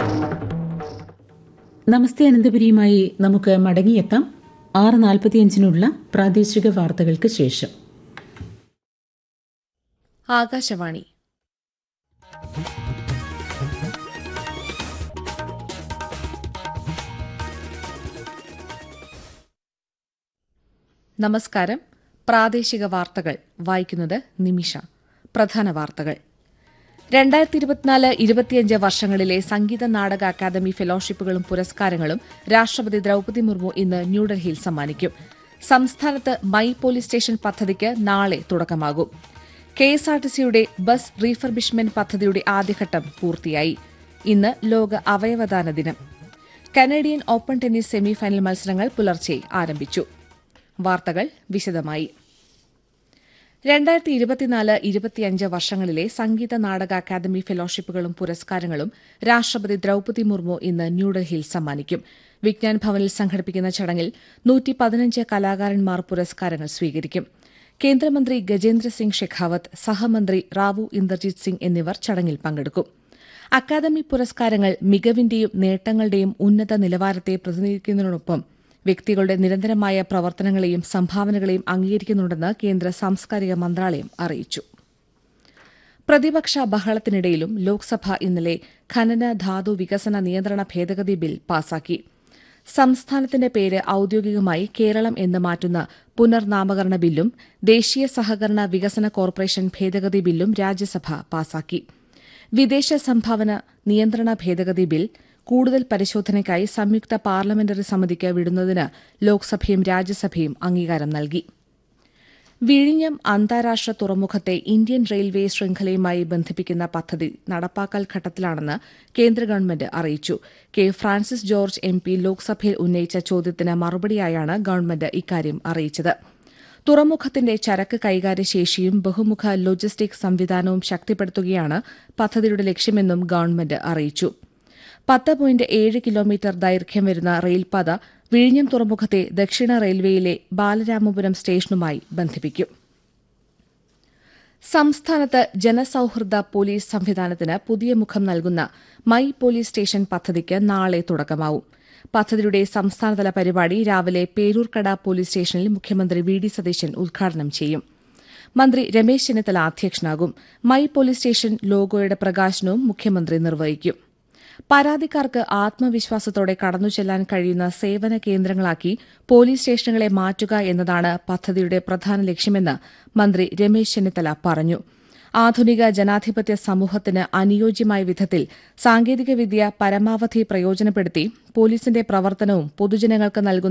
നമസ്തേ അനന്തപുരിയുമായി നമുക്ക് മടങ്ങിയെത്താം ആറ് നാൽപ്പത്തിയഞ്ചിനുള്ള പ്രാദേശിക വാർത്തകൾക്ക് ശേഷം ആകാശവാണി നമസ്കാരം പ്രാദേശിക വാർത്തകൾ വായിക്കുന്നത് നിമിഷ പ്രധാന വാർത്തകൾ രണ്ടായിരത്തി ഇരുപത്തിനാല് ഇരുപത്തിയഞ്ച് വർഷങ്ങളിലെ സംഗീത നാടക അക്കാദമി ഫെലോഷിപ്പുകളും പുരസ്കാരങ്ങളും രാഷ്ട്രപതി ദ്രൌപദി മുർമു ഇന്ന് ന്യൂഡൽഹിയിൽ സമ്മാനിക്കും സംസ്ഥാനത്ത് മൈ പോലീസ് സ്റ്റേഷൻ പദ്ധതിക്ക് നാളെ തുടക്കമാകും കെഎസ്ആർടിസിയുടെ ബസ് റീഫർബിഷ്മെന്റ് പദ്ധതിയുടെ ആദ്യഘട്ടം പൂർത്തിയായി ഇന്ന് ലോക അവയവദാന ദിനം കനേഡിയൻ ഓപ്പൺ ടെന്നീസ് സെമിഫൈനൽ മത്സരങ്ങൾ പുലർച്ചെ ആരംഭിച്ചു വാർത്തകൾ വിശദമായി രണ്ടായിരത്തി ഇരുപത്തിനാല് ഇരുപത്തിയഞ്ച് വർഷങ്ങളിലെ സംഗീത നാടക അക്കാദമി ഫെലോഷിപ്പുകളും പുരസ്കാരങ്ങളും രാഷ്ട്രപതി ദ്രൌപദി മുർമു ഇന്ന് ന്യൂഡൽഹിയിൽ സമ്മാനിക്കും വിജ്ഞാൻ ഭവനിൽ സംഘടിപ്പിക്കുന്ന ചടങ്ങിൽ നൂറ്റി പതിനഞ്ച് കലാകാരന്മാർ പുരസ്കാരങ്ങൾ സ്വീകരിക്കും കേന്ദ്രമന്ത്രി ഗജേന്ദ്ര സിംഗ് ഷെഖാവത്ത് സഹമന്ത്രി റാവു ഇന്ദർജിത് സിംഗ് എന്നിവർ ചടങ്ങിൽ പങ്കെടുക്കും അക്കാദമി പുരസ്കാരങ്ങൾ മികവിന്റെയും നേട്ടങ്ങളുടെയും ഉന്നത നിലവാരത്തെ പ്രതിനിധീകരിക്കുന്നതിനൊപ്പം വ്യക്തികളുടെ നിരന്തരമായ പ്രവർത്തനങ്ങളെയും സംഭാവനകളെയും അംഗീകരിക്കുന്നുണ്ടെന്ന് കേന്ദ്ര സാംസ്കാരിക മന്ത്രാലയം അറിയിച്ചു പ്രതിപക്ഷ ബഹളത്തിനിടയിലും ലോക്സഭ ഇന്നലെ ഖനന ധാതു വികസന നിയന്ത്രണ ഭേദഗതി ബിൽ പാസാക്കി സംസ്ഥാനത്തിന്റെ പേര് ഔദ്യോഗികമായി കേരളം എന്ന് മാറ്റുന്ന പുനർനാമകരണ ബില്ലും ദേശീയ സഹകരണ വികസന കോർപ്പറേഷൻ ഭേദഗതി ബില്ലും രാജ്യസഭ പാസാക്കി വിദേശ സംഭാവന നിയന്ത്രണ ഭേദഗതി ബിൽ കൂടുതൽ പരിശോധനയ്ക്കായി സംയുക്ത പാർലമെന്ററി സമിതിക്ക് വിടുന്നതിന് ലോക്സഭയും രാജ്യസഭയും അംഗീകാരം നൽകി വിഴിഞ്ഞം അന്താരാഷ്ട്ര തുറമുഖത്തെ ഇന്ത്യൻ റെയിൽവേ ശൃംഖലയുമായി ബന്ധിപ്പിക്കുന്ന പദ്ധതി നടപ്പാക്കൽ ഘട്ടത്തിലാണെന്ന് കേന്ദ്ര ഗവൺമെന്റ് അറിയിച്ചു K Francis George M P ലോക്സഭയിൽ ഉന്നയിച്ച ചോദ്യത്തിന് മറുപടിയായാണ് ഗവൺമെന്റ് ഇക്കാര്യം അറിയിച്ചത് തുറമുഖത്തിന്റെ ചരക്ക് കൈകാര്യ ശേഷിയും ബഹുമുഖ ലോജിസ്റ്റിക് സംവിധാനവും ശക്തിപ്പെടുത്തുകയാണ് പദ്ധതിയുടെ ലക്ഷ്യമെന്നും ഗവൺമെന്റ് അറിയിച്ചു പത്ത് പോയിന്റ് ഏഴ് കിലോമീറ്റർ ദൈർഘ്യം വരുന്ന റെയിൽപാത വിഴിഞ്ഞം തുറമുഖത്തെ ദക്ഷിണ റെയിൽവേയിലെ ബാലരാമപുരം സ്റ്റേഷനുമായി ബന്ധിപ്പിക്കും സംസ്ഥാനത്ത് ജനസൌഹൃദ പോലീസ് സംവിധാനത്തിന് പുതിയ മുഖം നൽകുന്ന മൈ പോലീസ് സ്റ്റേഷൻ പദ്ധതിക്ക് നാളെ തുടക്കമാവും പദ്ധതിയുടെ സംസ്ഥാനതല പരിപാടി രാവിലെ പേരൂർക്കട പോലീസ് സ്റ്റേഷനിൽ മുഖ്യമന്ത്രി വി ഡി സതീശൻ ഉദ്ഘാടനം ചെയ്യും മന്ത്രി രമേശ് ചെന്നിത്തല അധ്യക്ഷനാകും മൈ പോലീസ് സ്റ്റേഷൻ ലോഗോയുടെ പ്രകാശനവും മുഖ്യമന്ത്രി നിർവഹിക്കും പരാതിക്കാർക്ക് ആത്മവിശ്വാസത്തോടെ കടന്നുചെല്ലാൻ കഴിയുന്ന സേവന കേന്ദ്രങ്ങളാക്കി പോലീസ് സ്റ്റേഷനുകളെ മാറ്റുക എന്നതാണ് പദ്ധതിയുടെ പ്രധാന ലക്ഷ്യമെന്ന് മന്ത്രി രമേശ് ചെന്നിത്തല പറഞ്ഞു ആധുനിക ജനാധിപത്യ സമൂഹത്തിന് അനുയോജ്യമായ വിധത്തിൽ സാങ്കേതികവിദ്യ പരമാവധി പ്രയോജനപ്പെടുത്തി പോലീസിന്റെ പ്രവർത്തനവും പൊതുജനങ്ങൾക്ക് നൽകുന്ന